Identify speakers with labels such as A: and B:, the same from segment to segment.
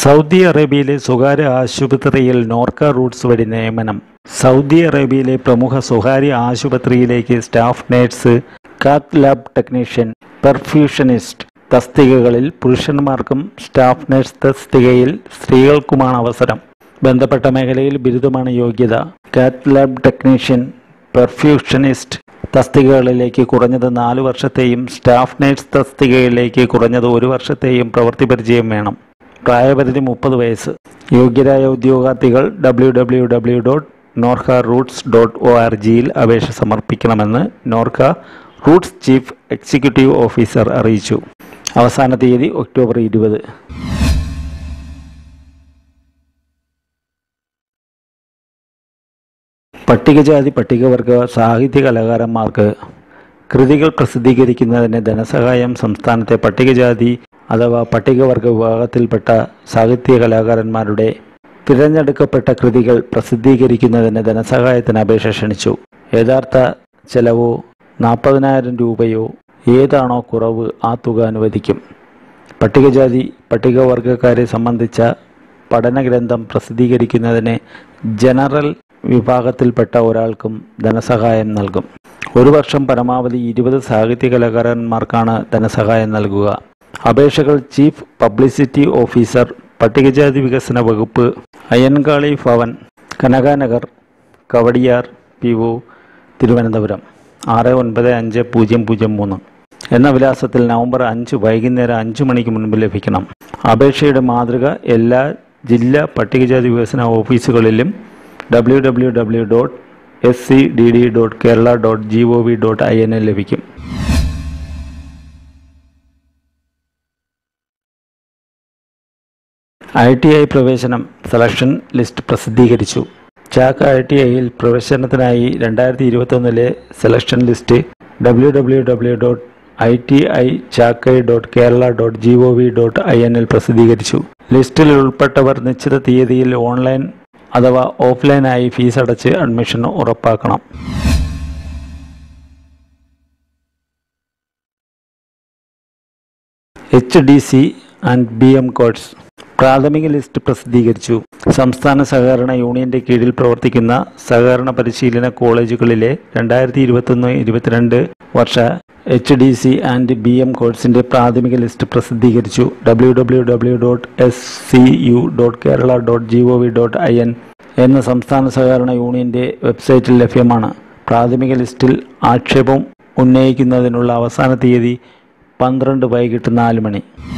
A: Saudi അറേബ്യയിലെ സ്വകാര്യ ആശുപത്രിയിൽ നോർക്ക റൂട്ട്സ് വഴി നിയമനം സൗദി അറേബ്യയിലെ പ്രമുഖ സ്വകാര്യ ആശുപത്രിയിലേക്ക് staff nurse cath lab technician perfusionist തസ്തികകളിൽ പുരുഷന്മാർക്കും സ്റ്റാഫ് നഴ്സ് തസ്തികയിൽ സ്ത്രീകൾക്കുമാണ് അവസരം ബന്ധപ്പെട്ട മേഖലയിൽ ബിരുദമാണ് യോഗ്യത കാത്ത് ലാബ് ടെക്നീഷ്യൻ പെർഫ്യൂഷനിസ്റ്റ് തസ്തികകളിലേക്ക് കുറഞ്ഞത് നാല് വർഷത്തെയും സ്റ്റാഫ് നഴ്സ് തസ്തികയിലേക്ക് കുറഞ്ഞത് ഒരു വർഷത്തെയും പ്രവൃത്തി പരിചയം വേണം പ്രായപരിധി മുപ്പത് വയസ്സ് യോഗ്യരായ ഉദ്യോഗാർത്ഥികൾ W W W dot Norka Roots dot O R ജിയിൽ അപേക്ഷ സമർപ്പിക്കണമെന്ന് Norka Roots chief executive officer അറിയിച്ചു അവസാന തീയതി ഒക്ടോബർ ഇരുപത് പട്ടികജാതി പട്ടികവർഗ സാഹിത്യ കലാകാരന്മാർക്ക് കൃതികൾ പ്രസിദ്ധീകരിക്കുന്നതിന് ധനസഹായം സംസ്ഥാനത്തെ പട്ടികജാതി അഥവാ പട്ടികവർഗ വിഭാഗത്തിൽപ്പെട്ട സാഹിത്യ കലാകാരന്മാരുടെ തിരഞ്ഞെടുക്കപ്പെട്ട കൃതികൾ പ്രസിദ്ധീകരിക്കുന്നതിന് ധനസഹായത്തിന് അപേക്ഷ ക്ഷണിച്ചു യഥാർത്ഥ ചെലവോ നാൽപ്പതിനായിരം രൂപയോ ഏതാണോ കുറവ് ആ തുക അനുവദിക്കും പട്ടികജാതി പട്ടികവർഗക്കാരെ സംബന്ധിച്ച പഠനഗ്രന്ഥം പ്രസിദ്ധീകരിക്കുന്നതിന് ജനറൽ വിഭാഗത്തിൽപ്പെട്ട ഒരാൾക്കും ധനസഹായം നൽകും ഒരു വർഷം പരമാവധി ഇരുപത് സാഹിത്യ കലാകാരന്മാർക്കാണ് ധനസഹായം നൽകുക അപേക്ഷകൾ ചീഫ് പബ്ലിസിറ്റി ഓഫീസർ പട്ടികജാതി വികസന വകുപ്പ് അയ്യൻകാളി ഭവൻ കനകാനഗർ കവടിയാർ പി ഒ തിരുവനന്തപുരം ആറ് ഒൻപത് അഞ്ച് പൂജ്യം പൂജ്യം മൂന്ന് എന്ന വിലാസത്തിൽ നവംബർ അഞ്ച് വൈകുന്നേരം അഞ്ച് മണിക്ക് മുൻപ് ലഭിക്കണം അപേക്ഷയുടെ മാതൃക എല്ലാ ജില്ലാ പട്ടികജാതി വികസന ഓഫീസുകളിലും W W W dot S C D D dot Kerala dot G O V dot I N ലഭിക്കും ഐ ടി ഐ പ്രവേശനം സെലക്ഷൻ ലിസ്റ്റ് പ്രസിദ്ധീകരിച്ചു ചാക്ക് ഐ ടി ഐയിൽ പ്രവേശനത്തിനായി രണ്ടായിരത്തി ഇരുപത്തൊന്നിലെ selection list W W W dot I T I ചാക്കൈ dot Kerala dot G O V dot I N L പ്രസിദ്ധീകരിച്ചു ലിസ്റ്റിൽ ഉൾപ്പെട്ടവർ നിശ്ചിത തീയതിയിൽ ഓൺലൈൻ അഥവാ ഓഫ്ലൈനായി ഫീസ് അടച്ച് അഡ്മിഷൻ ഉറപ്പാക്കണം H D C and B M course പ്രാഥമിക ലിസ്റ്റ് പ്രസിദ്ധീകരിച്ചു സംസ്ഥാന സഹകരണ യൂണിയന്റെ കീഴിൽ പ്രവർത്തിക്കുന്ന സഹകരണ പരിശീലന കോളേജുകളിലെ രണ്ടായിരത്തി ഇരുപത്തൊന്ന് ഇരുപത്തിരണ്ട് വർഷ H D C and B M കോഴ്സിന്റെ പ്രാഥമിക ലിസ്റ്റ് പ്രസിദ്ധീകരിച്ചു W W W dot S C U dot Kerala dot G O V dot I N എന്ന സംസ്ഥാന സഹകരണ യൂണിയന്റെ വെബ്സൈറ്റിൽ ലഭ്യമാണ് പ്രാഥമിക ലിസ്റ്റിൽ ആക്ഷേപം ഉന്നയിക്കുന്നതിനുള്ള അവസാന തീയതി പന്ത്രണ്ട് വൈകിട്ട് നാല് മണി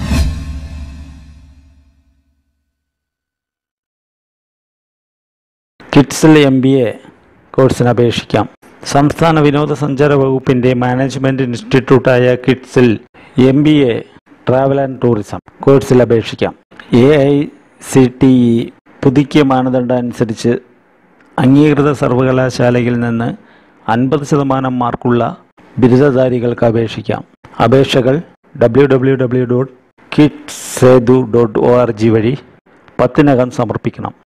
A: കിഡ്സിൽ എം ബി എ കോഴ്സിന് അപേക്ഷിക്കാം സംസ്ഥാന വിനോദസഞ്ചാര വകുപ്പിന്റെ മാനേജ്മെന്റ് ഇൻസ്റ്റിറ്റ്യൂട്ടായ കിഡ്സിൽ M B A travel and tourism കോഴ്സിൽ അപേക്ഷിക്കാം A I C T E പുതുക്കിയ മാനദണ്ഡം അനുസരിച്ച് അംഗീകൃത സർവകലാശാലയിൽ നിന്ന് അൻപത് ശതമാനം മാർക്കുള്ള ബിരുദധാരികൾക്ക് അപേക്ഷിക്കാം അപേക്ഷകൾ W W W dot KITTS edu dot O R G വഴി പത്തിനകം സമർപ്പിക്കണം